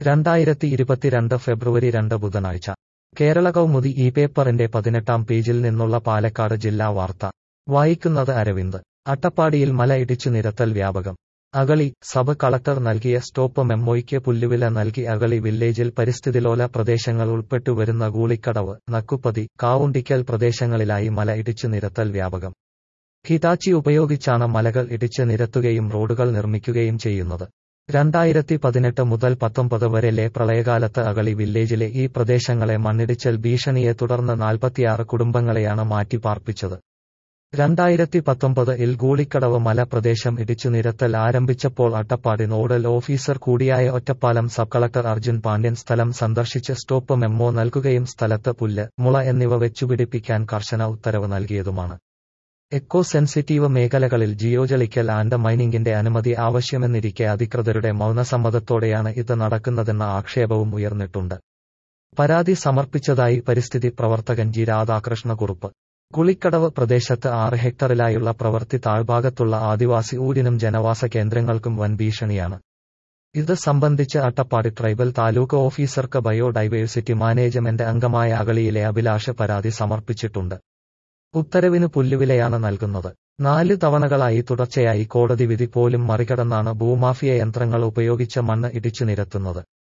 രണ്ടായിരത്തി ഇരുപത്തിരണ്ട് ഫെബ്രുവരി രണ്ട് ബുധനാഴ്ച കേരള കൗമുദി ഈ പേപ്പറിന്റെ പതിനെട്ടാം പേജിൽ നിന്നുള്ള പാലക്കാട് ജില്ലാ വാർത്ത വായിക്കുന്നത് അരവിന്ദ് അട്ടപ്പാടിയിൽ മല ഇടിച്ചു നിരത്തൽ വ്യാപകം അകളി സബ് കളക്ടർ നൽകിയ സ്റ്റോപ്പ് മെമ്മോയ്ക്ക് പുല്ലുവില നൽകി അകളി വില്ലേജിൽ പരിസ്ഥിതിലോല പ്രദേശങ്ങൾ ഉൾപ്പെട്ടുവരുന്ന ഗൂളിക്കടവ് നക്കുപ്പതി കാവുണ്ടിക്കൽ പ്രദേശങ്ങളിലായി മല ഇടിച്ചു നിരത്തൽ വ്യാപകം ഹിറ്റാച്ചി ഉപയോഗിച്ചാണ് മലകൾ ഇടിച്ച് നിരത്തുകയും റോഡുകൾ നിർമ്മിക്കുകയും ചെയ്യുന്നത് രണ്ടായിരത്തി പതിനെട്ട് മുതൽ പത്തൊമ്പത് വരെലെ പ്രളയകാലത്ത് അകളി വില്ലേജിലെ ഈ പ്രദേശങ്ങളെ മണ്ണിടിച്ചൽ ഭീഷണിയെ തുടർന്ന് നാൽപ്പത്തിയാറ് കുടുംബങ്ങളെയാണ് മാറ്റിപ്പാർപ്പിച്ചത് രണ്ടായിരത്തി പത്തൊമ്പത് ഇൽ ഗൂളിക്കടവ് മലപ്രദേശം ഇടിച്ചു നിരത്തൽ ആരംഭിച്ചപ്പോൾ അട്ടപ്പാടി നോഡൽ ഓഫീസർ കൂടിയായ ഒറ്റപ്പാലം സബ് കളക്ടർ അർജുൻ പാണ്ഡ്യൻ സ്ഥലം സന്ദർശിച്ച് സ്റ്റോപ്പ് മെമ്മോ നൽകുകയും സ്ഥലത്ത് പുല്ല് മുള എന്നിവ വെച്ചുപിടിപ്പിക്കാൻ കർശന ഉത്തരവ് നൽകിയതുമാണ് എക്കോ സെൻസിറ്റീവ് മേഖലകളിൽ ജിയോജളിക്കൽ ആൻഡ് മൈനിംഗിന്റെ അനുമതി ആവശ്യമെന്നിരിക്കെ അധികൃതരുടെ മൗനസമ്മതത്തോടെയാണ് ഇത് നടക്കുന്നതെന്ന ആക്ഷേപവും ഉയർന്നിട്ടുണ്ട് പരാതി സമർപ്പിച്ചതായി പരിസ്ഥിതി പ്രവർത്തകൻ ജി രാധാകൃഷ്ണകുറുപ്പ് കുളിക്കടവ് പ്രദേശത്ത് ആറ് ഹെക്ടറിലായുള്ള പ്രവൃത്തി താഴ്ഭാഗത്തുള്ള ആദിവാസി ഊരിനും ജനവാസ കേന്ദ്രങ്ങൾക്കും വൻ ഭീഷണിയാണ് ഇത് സംബന്ധിച്ച് അട്ടപ്പാടി ട്രൈബൽ താലൂക്ക് ഓഫീസർക്ക് ബയോഡൈവേഴ്സിറ്റി മാനേജ്മെന്റ് അംഗമായ അകളിയിലെ അഭിലാഷ് പരാതി സമർപ്പിച്ചിട്ടുണ്ട് ഉത്തരവിന് പുല്ലുവിലയാണ് നൽകുന്നത് നാല് തവണകളായി തുടർച്ചയായി കോടതി വിധി പോലും മറികടന്നാണ് ഭൂമാഫിയ യന്ത്രങ്ങൾ ഉപയോഗിച്ച് മണ്ണ് ഇടിച്ചു നിരത്തുന്നത്